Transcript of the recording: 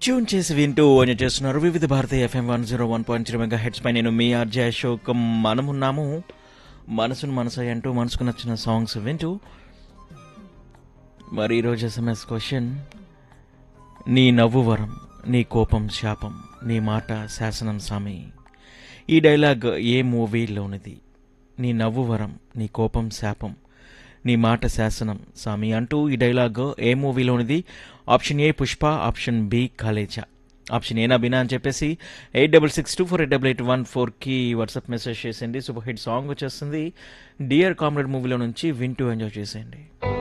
tune చేసి వింటూ enjoy చేస్తున్నారు Vividh Bharati FM one zero one point three mega hits పై నేను మీ ఆర్జే అశోక్ మనమున్నాము మనసును మనసు అంటూ మనసుకు నచ్చిన సాంగ్స్ వింటూ మరి ఈరోజు ఎస్ఎంఎస్ క్వశ్చన్ నీ నవ్వు వరం నీ కోపం శాపం నీ మాట శాసనం సామి ఈ డైలాగ్ ఏ మూవీలోనిది నీ నవ్వు వరం నీ కోపం శాపం నీ మాట శాసనం సామి అంటూ ఈ డైలాగ్ ఏ మూవీలోనిది option A Pushpa option B Khaleja option ఏనా బినా అని చెప్పేసి eight double six two four eight double eight one ఫోర్కి వాట్సాప్ మెసేజ్ చేసేయండి సూపర్ హిట్ సాంగ్ వచ్చేస్తుంది డియర్ కామ్రేడ్ మూవీలో నుంచి వింటూ ఎంజాయ్ చేసేయండి